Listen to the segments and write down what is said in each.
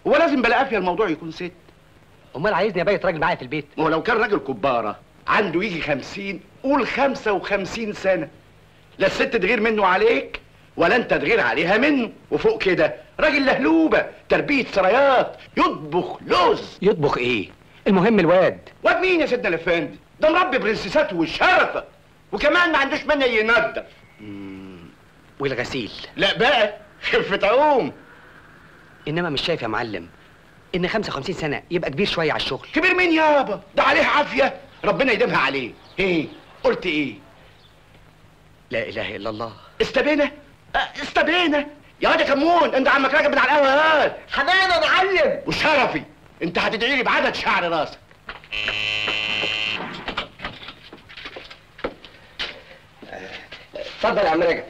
هو لازم بلا قافيه الموضوع يكون ست امال عايزني ابيت راجل معايا في البيت ما هو لو كان راجل كباره عنده يجي خمسين قول خمسة وخمسين سنة لا الست تغير منه عليك ولا انت تغير عليها منه وفوق كده راجل لهلوبة تربية سرايات يطبخ لوز يطبخ ايه المهم الواد واد مين يا سيدنا الافندي ده مربي برنسيسات والشرفة وكمان ما عندوش منه ينضف والغسيل لا بقى خفة عوم انما مش شايف يا معلم ان 55 سنه يبقى كبير شويه على الشغل كبير مين يابا ده عليه عافية ربنا يديمها عليه ايه قلت ايه لا اله الا الله استبينا اه، استبينا يا واد يا كمون انت عمك راجل من على القهوه هات حنان يا معلم وشرفي انت هتدعي لي بعدد شعر راسك اتفضل يا عم رجب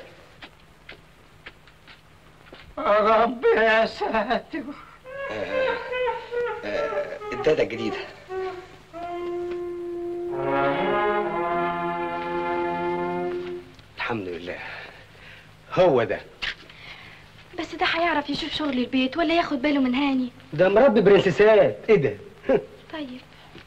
رب يا ساتر الداده الجديده الحمد لله هو ده بس ده هيعرف يشوف شغل البيت ولا ياخد باله من هاني ده مربي برنسيسات ايه ده طيب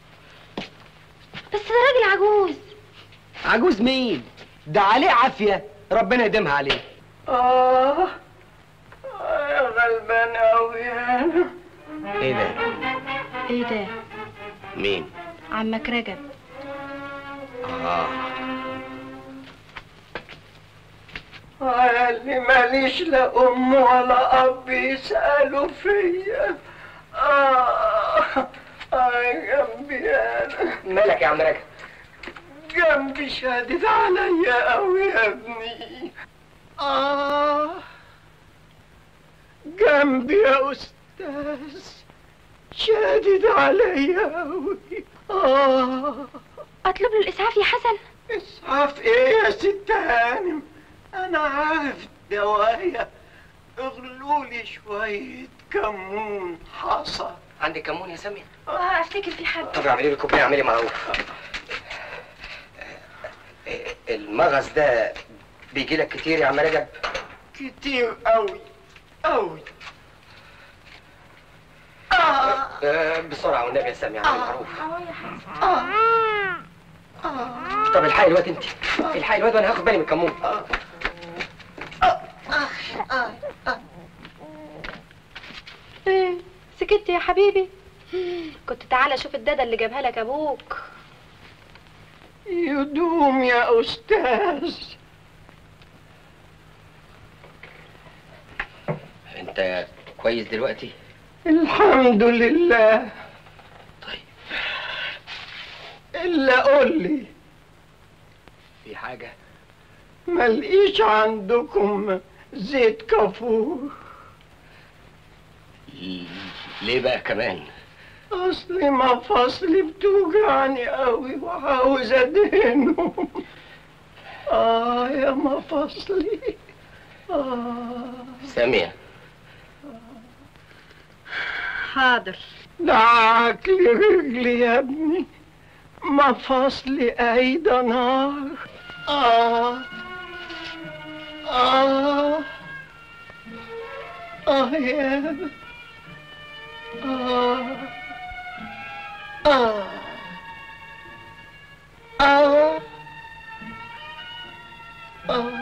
بس ده راجل عجوز عجوز مين ده عليه عافيه ربنا يديمها عليه آه آه يا غلبان أوي أنا ايه ده ايه ده مين عمك رجب اه قال لي ماليش لا أم ولا أب يسألوا فيا آه آه جنبي أنا مالك يا عم رجب جنبي شادد عليا أوي يا ابني آه جنبي يا أستاذ شادد عليا أوي آه اطلب له الاسعاف يا حسن اسعاف ايه يا ست هانم انا عارف دوايا اغلوا لي شوية كمون حصى عندك كمون يا سامية اه افتكر في حد طب اعملي لي كوبايه اعملي معروف المغص ده بيجي لك كتير يا عم رجب كتير قوي قوي آه بسرعه والنبي يا سامية اعملي معروف طب الحقي الواد انت الحقي الواد وانا هاخد بالي من الكمون ايه سكت يا حبيبي كنت تعالى شوف الداده اللي جابها لك ابوك يدوم يا استاذ انت كويس دلوقتي الحمد لله طيب الا قول لي في حاجه ملقيش عندكم زيت كافور ليه بقى كمان اصلي مفاصلي بتوجعني قوي وعاوز ادهنهم اه يا مفاصلي اه سامية حاضر دعاك لي رجلي يا ابني مفاصلي قايدة نار آه آه آه يا آه آه آه آه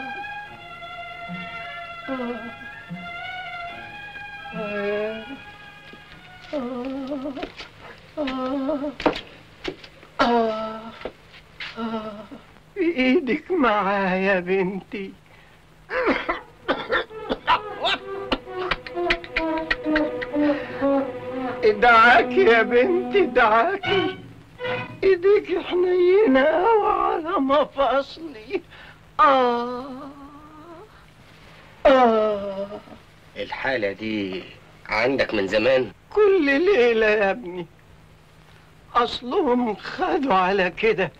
آه آه آه آه آه بإيدك معايا يا بنتي ادعاكي يا بنتي ادعاكي ايديك حنينة أوي على مفاصلي آه آه الحالة دي عندك من زمان كل ليلة يا ابني أصلهم خدوا على كده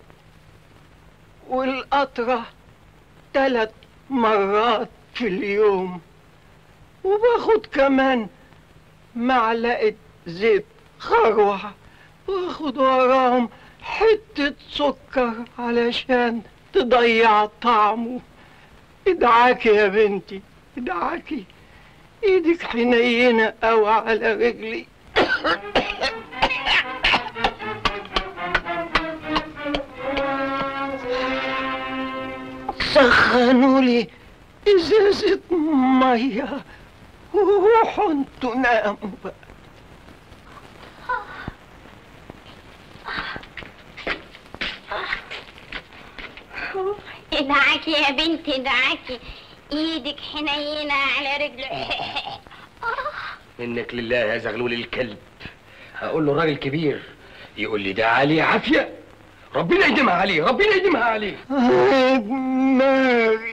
والقطرة تلات مرات في اليوم وباخد كمان معلقة زيت خروع واخد وراهم حتة سكر علشان تضيع طعمه ادعاكي يا بنتي ادعاكي ايدك حنينة أو على رجلي سخنوا لي ازازة مية وروحوا انتوا ناموا بقى ادعكي يا بنتي ادعكي ايدك حنينة على رجله منك لله يا زغلول الكلب اقول له الراجل كبير يقول لي ده عليه عافيه ربنا يديمها عليه ربنا يديمها عليه دماغي